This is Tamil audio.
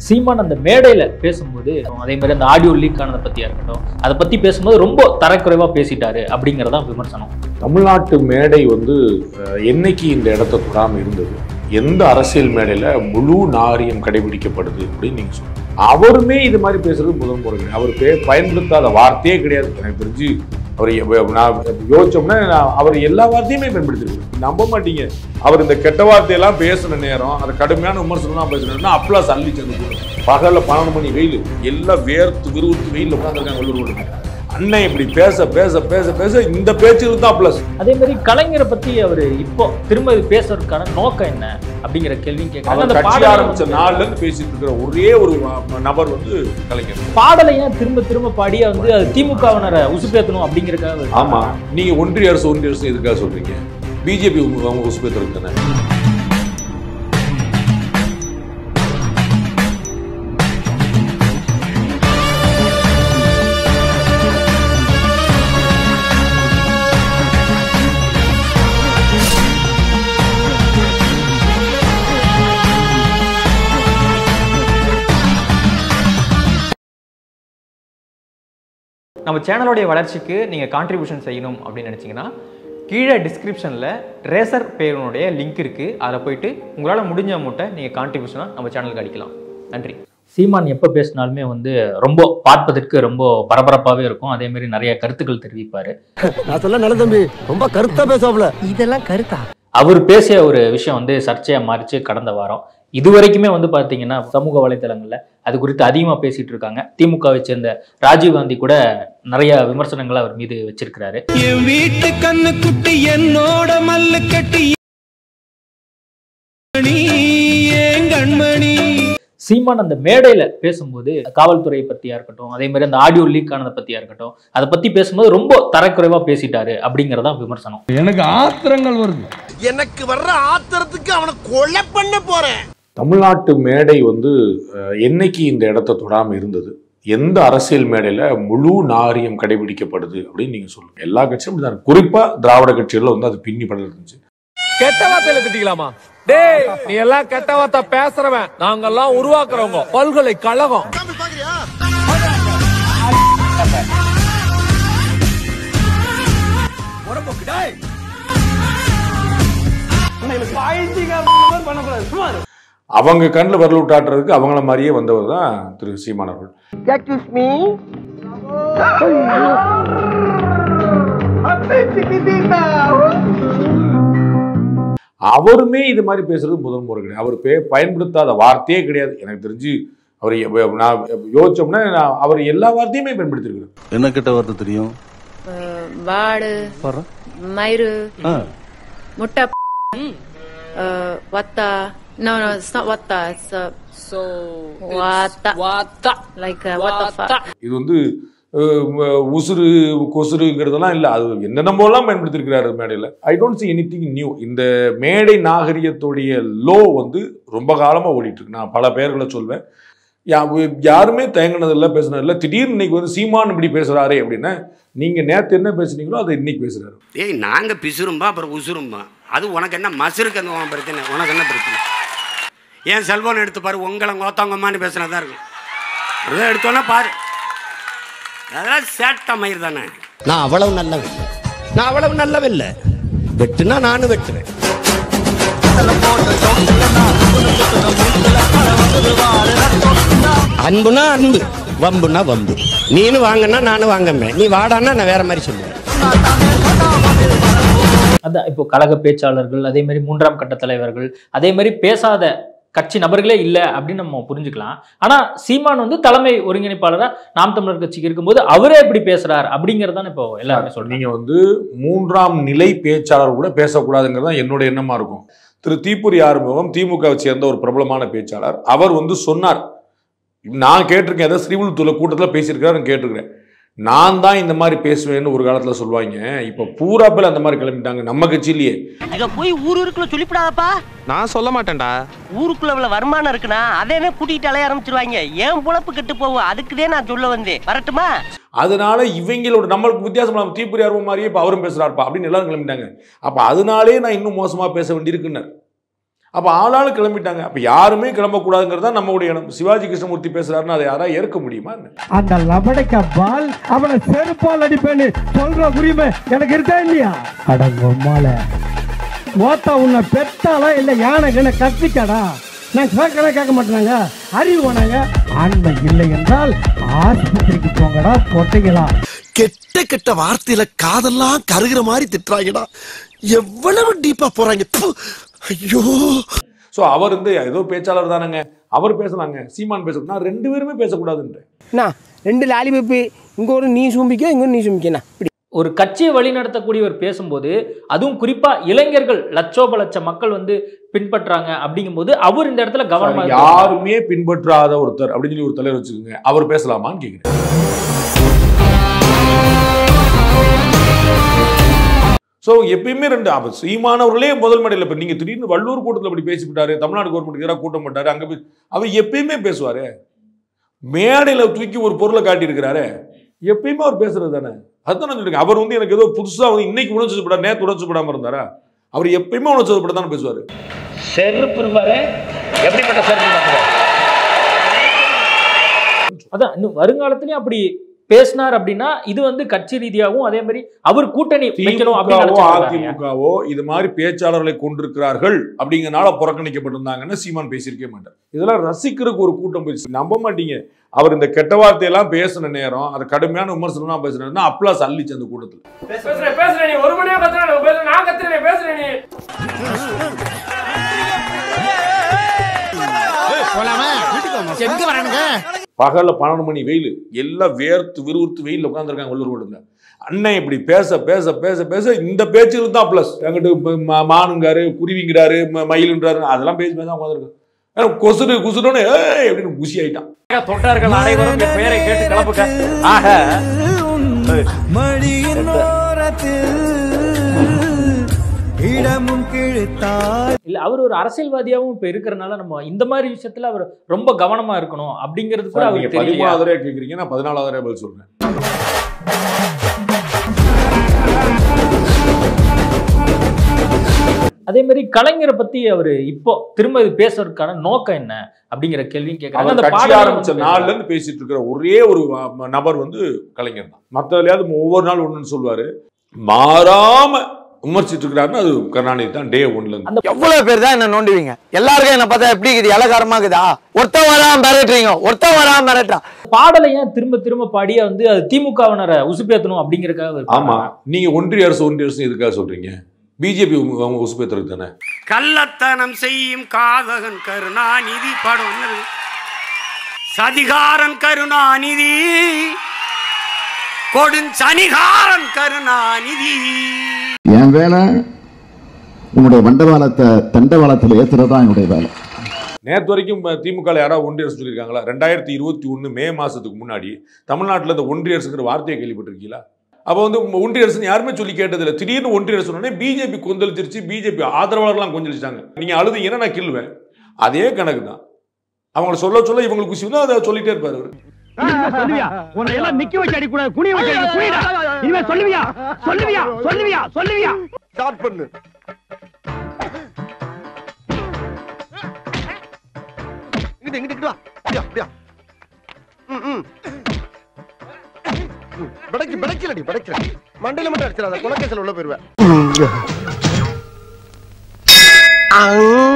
சீமான் அந்த மேடையில பேசும்போது அதே மாதிரி அந்த ஆடியோ லீக் ஆனதை பத்தியா இருக்கட்டும் அதை பத்தி பேசும்போது ரொம்ப தரக்குறைவா பேசிட்டாரு அப்படிங்கறதா விமர்சனம் தமிழ்நாட்டு மேடை வந்து அஹ், என்னைக்கு இந்த இடத்த தொடாம இருந்தது எந்த அரசியல் மேடையில முழு நாரியம் கடைபிடிக்கப்படுது அப்படின்னு நீங்க சொல்லுங்க அவருமே இது மாதிரி பேசுறது முதல் முறை கிடையாது. அவர் பே பயன்படுத்தாத வார்த்தையே கிடையாது எனக்கு தெரிஞ்சு அவர் எ- நான் யோசிச்சோம்னா நான் அவர் எல்லா வார்த்தையுமே பயன்படுத்திருக்காரு நம்ப மாட்டீங்க அவர் இந்த கெட்ட வார்த்தையெல்லாம் பேசுன நேரம் அது கடுமையான விமர்சனம் பேசுனா அப்ளாஸ் அள்ளி சென்று போடுறோம் பகல்ல பன்னெண்டு மணி வெயில் எல்லாம் வேர்த்து விறுவிறுத்து வெயில்ல உட்காந்துருக்காங்க உள்ளூர் அண்ணன் இப்படி பேச பேச பேச பேச இந்த பேச்சுக்கு தான் ப்ளஸ் அதே மாதிரி கலைஞரை பத்தி அவர் இப்போ திரும்ப இது பேசுறதுக்கான நோக்கம் என்ன அப்படிங்கிற கேள்வியும் கேட்கறாங்க அவர் அந்த கட்சி பாடலை ஆரம்பிச்ச நாள்ல இருந்து பேசிட்டு இருக்கிற ஒரே ஒரு ம- நபர் வந்து கலைஞர் பாடலை ஏன் திரும்ப திரும்ப பாடியா வந்து அது திமுகவினரை உசுப்பேத்தணும் அப்படிங்கறதுக்காக ஆமா நீங்க ஒன்றிய அரசு ஒன்றிய அரசு எதுக்காக சொல்றீங்க பிஜேபி அவங்க உசுபேத்திருக்கு தானே நம்ம சேனலோடைய வளர்ச்சிக்கு நீங்கள் கான்ட்ரிபியூஷன் செய்யணும் அப்படின்னு நினச்சிங்கன்னா கீழே டிஸ்கிரிப்ஷனில் ரேசர் பேருனுடைய லிங்க் இருக்குது அதில் போயிட்டு உங்களால் முடிஞ்ச அமௌண்ட்டை நீங்கள் கான்ட்ரிபியூஷனாக நம்ம சேனலுக்கு அடிக்கலாம் நன்றி சீமான் எப்ப பேசினாலுமே வந்து ரொம்ப பார்ப்பதற்கு ரொம்ப பரபரப்பாவே இருக்கும் அதே மாதிரி நிறைய கருத்துக்கள் தெரிவிப்பாரு நான் சொல்ல நல்ல தம்பி ரொம்ப கருத்தா பேசுவாப்ல இதெல்லாம் கருத்தா அவர் பேசிய ஒரு விஷயம் வந்து சர்ச்சையா மாறிச்சு கடந்த வாரம் இது வரைக்குமே வந்து பாத்தீங்கன்னா சமூக வலைத்தளங்கள்ல அது குறித்து அதிகமா பேசிட்டு இருக்காங்க திமுகவை சேர்ந்த ராஜீவ் காந்தி கூட நிறைய விமர்சனங்களை அவர் மீது வச்சிருக்கிறாரு என் வீட்டு கண்ணு குட்டி என்னோட மல்லு கட்டி மணி ஏன் கண்மணி சீமான் அந்த மேடையில பேசும்போது காவல்துறையை பத்தியா இருக்கட்டும் அதே மாதிரி அந்த ஆடியோ லீக் ஆனதை பத்தியா இருக்கட்டும் அதை பத்தி பேசும்போது ரொம்ப தரக்குறைவா பேசிட்டாரு அப்படிங்கறதா விமர்சனம் எனக்கு ஆத்திரங்கள் வருது எனக்கு வர்ற ஆத்திரத்துக்கு அவனை கொலை பண்ண போறேன் தமிழ்நாட்டு மேடை வந்து அஹ், என்னைக்கு இந்த இடத்த தொடாம இருந்தது எந்த அரசியல் மேடையில முழு நாரியம் கடைபிடிக்கப்படுது அப்படின்னு நீங்க சொல்லுங்க எல்லா கட்சியும் இப்படிதான் இருக்கு. குறிப்பா திராவிட கட்சிகள்ல வந்து அது பின்னி படல இருந்துச்சு கெட்ட வார்த்தையில திட்டிக்கலாமா டேய் நீ எல்லாம் கெட்ட வார்த்தை பேசுறவன் நாங்கெல்லாம் உருவாக்குறவங்க பல்கலைக்கழகம் அவங்க கண்ணில் வரல் விட்டாட்டுறதுக்கு அவங்கள மாதிரியே வந்தவர் தான் திரு சீமான் அவர்கள் எக்ஸ்கியூஸ் மீ அவருமே இது மாதிரி பேசுறது முதல் முறை கிடையாது அவர் பே பயன்படுத்தாத வார்த்தையே கிடையாது எனக்கு தெரிஞ்சு அவர் எ- நான் யோசிச்சோம்னா நான் அவர் எல்லா வார்த்தையுமே பயன்படுத்தியிருக்காரு என்ன கிட்ட வார்த்தை தெரியும் வாடு மயிறு முட்டை uh, வத்தா no no it's not வத்தா it's uh, So வாத்தா Wata. like uh, what the fuck இது வந்து அஹ், ம- உசுறு கொசுறுங்கிறதெல்லாம் இல்லை அது என்னென்னமோலாம் பயன்படுத்தியிருக்கிறாரு மேடையில் I don't see anything new இந்த மேடை நாகரிகத்துடைய லோ வந்து ரொம்ப காலமாக ஓடிட்டு இருக்கு நான் பல பேர்களை சொல்வேன் யா- யாருமே தயங்கினதில்லை பேசுனதில்லை திடீர்னு இன்னைக்கு வந்து சீமான் இப்படி பேசுறாரே அப்படின்னா நீங்க நேத்து என்ன பேசுனீங்களோ அதை இன்னைக்கு பேசுறாரு ஏய் நாங்க பிசுரும்பா அப்புறம் உசுரும்பா அது உனக்கு என்ன மசுருக்கு அந்த உன் பிரச்சனை உனக்கு என்ன பிரச்சனை ஏன் செல்போன் எடுத்து பாரு உங்களை கோத்தாங்கம்மான்னு பேசுனதா இருக்கும் அதை எடுத்தோன்னா பாரு அதெல்லாம் சேட்டை மயிர் தானே நான் அவ்வளவு நல்லவன் நான் அவ்வளவு நல்லவன் இல்ல வெட்டுனா நானும் வெட்டுவேன் அன்புனா அன்பு வம்புனா வம்பு நீனும் வாங்கன்னா நானும் வாங்கம்பேன் நீ வாடான்னா நான் வேற மாதிரி சொல்லுவேன் அதான் இப்போ கழக பேச்சாளர்கள் அதே மாதிரி மூன்றாம் கட்ட தலைவர்கள் அதே மாதிரி பேசாத கட்சி நபர்களே இல்லை அப்படின்னு நம்ம புரிஞ்சுக்கலாம் ஆனா சீமான் வந்து தலைமை ஒருங்கிணைப்பாளரா நாம் தமிழர் கட்சிக்கு இருக்கும்போது அவரே எப்படி பேசுறார் அப்படிங்கறதான் இப்போ எல்லாருமே சொல்றீங்க நீங்க வந்து மூன்றாம் நிலை பேச்சாளர் கூட பேசக்கூடாதுங்கிறது தான் என்னோட எண்ணமா இருக்கும் திரு தீப்புரி ஆறுமுகம் திமுகவை சேர்ந்த ஒரு பிரபலமான பேச்சாளர் அவர் வந்து சொன்னார் நான் கேட்டிருக்கேன் ஏதோ ஸ்ரீவில்புத்தூர்ல கூட்டத்தில் பேசியிருக்கிறாரு கேட்டிருக்கிறேன் நான் தான் இந்த மாதிரி பேசுவேன்னு ஒரு காலத்துல சொல்லுவாங்க இப்ப பூரா பேர் அந்த மாதிரி கிளம்பிட்டாங்க நம்ம கட்சியிலேயே இத போய் ஊர் ஊருக்குள்ள சொல்லிவிடாதப்பா நான் சொல்ல மாட்டேன்டா ஊருக்குள்ள இவ்வளவு வருமானம் இருக்குன்னா அதே கூட்டிட்டு அலைய ஆரம்பிச்சிருவாங்க ஏன் பொழப்பு கெட்டு போகும் அதுக்குதே நான் சொல்ல வந்தேன் வரட்டுமா அதனால இவங்களோட நம்மளுக்கு வித்தியாசம் நம்ம தீப்புரி ஆர்வம் மாதிரியே இப்போ அவரும் பேசுறாருப்பா அப்படின்னு எல்லாரும் கிளம்பிட்டாங்க அப்ப அதனாலே நான் இன்னும் மோசமா பேச வேண்டியிருக்குன்னு அப்ப ஆளாளு கிளம்பிட்டாங்க அப்ப யாருமே கிளம்பக்கூடாதுங்கிறது தான் நம்மளுடைய எண்ணம் சிவாஜி கிருஷ்ணமூர்த்தி பேசுறாருன்னு அதை யாரா ஏற்க முடியுமா என்ன? அந்த லபடைக்க பால் அவனை செருப்பால் அடிப்பேன்னு சொல்ற உரிமை எனக்கு இருக்கா இல்லையா அடங்கம்மால மோத்தா உன்னை பெத்தாலா இல்ல யானை கண்ண கத்திக்கடா நான் கேட்கறா கேட்க மாட்டேனாங்க அறிவு வேணாங்க ஆண்மை இல்லை என்றால் ஆஸ்பத்திரிக்கு போங்கடா பொட்டைங்களா கெட்ட கெட்ட வார்த்தையில காதெல்லாம் கருகிற மாதிரி திட்டுறாங்கடா எவ்வளவு டீப்பா போறாங்க ப்பு. ஐயோ ஸோ அவர் வந்து ஏதோ பேச்சாளர் தானேங்க அவர் பேசலாங்க சீமான் பேச நான் ரெண்டு பேருமே பேசக்கூடாதுன்றேன் அண்ணா ரெண்டு லாலிபப்பு இங்க ஒரு நீ சும்பிக்க இங்க ஒரு நீ சும்பிக்கண்ணா ஒரு கட்சியை வழிநடத்தக்கூடியவர் பேசும்போது அதுவும் குறிப்பா இளைஞர்கள் லட்சோப லட்ச மக்கள் வந்து பின்பற்றாங்க அப்படிங்கும்போது அவர் இந்த இடத்துல கவனமா இருக்கணும். யாருமே பின்பற்றாத ஒருத்தர் அப்படின்னு சொல்லி ஒரு தலைவர் வச்சுக்கோங்க அவர் பேசலாமான்னு கேட்குறேன் ஸோ எப்பயுமே ரெண்டு அவர் சீமானவர்களே முதல் மேடையில் இப்போ நீங்கள் திடீர்னு வள்ளூர் கூட்டத்தில் அப்படி பேசிவிட்டாரு தமிழ்நாடு கவர்மெண்ட் எதிராக கூட்டம் போட்டாரு அங்கே போய் அவர் எப்பயுமே பேசுவாரு மேடையில் தூக்கி ஒரு பொருளை காட்டியிருக்கிறாரு எப்பயுமே அவர் பேசுறது தானே அதுதான் நான் சொல்லிருக்கேன் அவர் வந்து எனக்கு ஏதோ புதுசாக வந்து இன்னைக்கு உணர்ச்சி படாம நேற்று உணர்ச்சி படாமல் இருந்தாரா அவர் எப்பயுமே உணர்ச்சி பட தானே பேசுவார் செருப்பு இருப்பாரு எப்படிப்பட்ட செருப்பு அதான் இன்னும் வருங்காலத்திலயும் அப்படி பேசினார் அப்படின்னா இது வந்து கட்சி ரீதியாகவும் அதே மாதிரி அவர் கூட்டணி வைக்கணும் அப்படின்னு திமுகவோ நினைச்சிட்டு இருக்காங்க. அதிமுகவோ இது மாதிரி பேச்சாளர்களை கொண்டிருக்கிறார்கள் அப்படிங்கறனால புறக்கணிக்கப்பட்டிருந்தாங்கன்னு சீமான் பேசியிருக்கே மாட்டார் இதெல்லாம் ரசிக்கிறதுக்கு ஒரு கூட்டம் போயிடுச்சு நம்ப மாட்டீங்க அவர் இந்த கெட்ட வார்த்தையெல்லாம் பேசின நேரம் அது கடுமையான விமர்சனம்லாம் பேசுனா அப்ளாஸ் அள்ளிச்சு அந்த கூட்டத்தில் பேசுறேன் பேசுறேன் நீ ஒரு மணியா கத்துறேன் பேசுறேன் நான் கத்துறேன் பேசுறேன் நீ எங்க வரானுங்க பகல்ல பன்னெண்டு மணி வெயில் எல்லாம் வேர்த்து விறுவிறுத்து வெயில்ல உட்காந்துருக்காங்க வள்ளூர் கூட்டத்துல அண்ணன் இப்படி பேச பேச பேச பேச இந்த பேச்சுகள் தான் ப்ளஸ் எங்கிட்ட ம- மானுங்காரு குருவிங்கிறாரு ம- மயிலுன்றாரு அதெல்லாம் பேசி பேச உட்காந்துருக்கேன் கொசுடு குசுடுன்னு ஏய் அப்படின்னு குசி ஆயிட்டான் தொட்டார்கள் அனைவரும் என் பெயரை கேட்டு கிளப்புக ஆக மடியின் ஓரத்தில் இடமும் கிழித்தாய் இல்ல அவர் ஒரு அரசியல்வாதியாவும் இப்ப இருக்கிறனால நம்ம இந்த மாதிரி விஷயத்துல அவர் ரொம்ப கவனமா இருக்கணும் அப்படிங்கிறது கூட சார், நீங்க அவருக்கு தெரியல பதிமூணாவது தடவை கேக்குறீங்க நான் பதினாலாவது தடவை பதில் சொல்றேன் அதே மாதிரி கலைஞரை பத்தி அவர் இப்போ திரும்ப இது பேசுறதுக்கான நோக்கம் என்ன அப்படிங்கிற கேள்வியும் கேட்கறாங்க அவர் அந்த கட்சி பாடலையும் ஆரம்பிச்ச வந்து நாள்ல இருந்து பேசிட்டு இருக்கிற ஒரே ஒரு வ- நபர் வந்து கலைஞர் தான் மற்றதுலயாவது ஒவ்வொரு நாள் ஒண்ணுன்னு சொல்லுவாரு மாறாம விமர்சிட்டு இருக்கிறாருன்னு அது கருணாநிதி தான் டே ஒன்ல இருந்து எவ்வளவு பேர் தான் என்ன நோண்டுவீங்க எல்லாருக்கும் என்ன பார்த்தா எப்படி இருக்குது இலகாரமா இருக்குதா ஒருத்தன் வராம மிரட்டுறீங்க ஒருத்தன் வராம மிரட்டுறான் பாடலை ஏன் திரும்ப திரும்ப பாடி வந்து அது திமுகவினரை உசுப்பேத்தணும் அப்படிங்கறதுக்காக அவர் ஆமா நீங்க ஒன்றிய அரசு ஒன்றிய அரசு எதுக்காக சொல்றீங்க பிஜேபி அவங்க உசுப்பேத்துறது தானே கள்ளத்தனம் செய்யும் காதகன் கருணாநிதி படம் என்னது? சதிகாரன் கருணாநிதி கொடுஞ்சனிகாரன் கருணாநிதி என் வேலை உன்னுடைய மண்டபாலத்தை தண்டவாளத்தில் ஏத்துறது தான் என்னுடைய வேலை நேற்று வரைக்கும் திமுக யாராவது ஒன்றிய அரசு சொல்லியிருக்காங்களா ரெண்டாயிரத்தி இருபத்தி ஒன்று மே மாசத்துக்கு முன்னாடி தமிழ்நாட்டில் இந்த ஒன்றிய அரசுங்கிற வார்த்தையை கேள்விப்பட்டிருக்கீங்களா அப்போ வந்து ஒன்றிய அரசு யாருமே சொல்லி கேட்டதில்லை திடீர்னு ஒன்றிய அரசு உடனே பிஜேபி கொந்தளிச்சிருச்சு பிஜேபி ஆதரவாளர்லாம் கொந்தளிச்சிட்டாங்க நீங்க அழுதீங்கன்னா நான் கில்லுவேன் அதே கணக்கு தான் அவங்கள சொல்ல சொல்ல இவங்களுக்கு குசி அதை சொல்லிட்டே இருப்பாரு அவரு சொல்லுவியா உன்னை எல்லாம் நிக்க வச்சு அடி கூடாது குனிய வச்சு அடி குனிடா இனிமே சொல்லுவியா சொல்லுவியா சொல்லுவியா சொல்லுவியா ஸ்டார்ட் பண்ணு இங்கிட்டு இங்கிட்டு இங்கிட்டு வா அப்படியா அப்படியா ம் ம் படைக்கு படைக்கலடி படைக்கல மண்டையில மட்டும் அடிச்சிடாத குலக்கேசல் உள்ள போயிருவேன்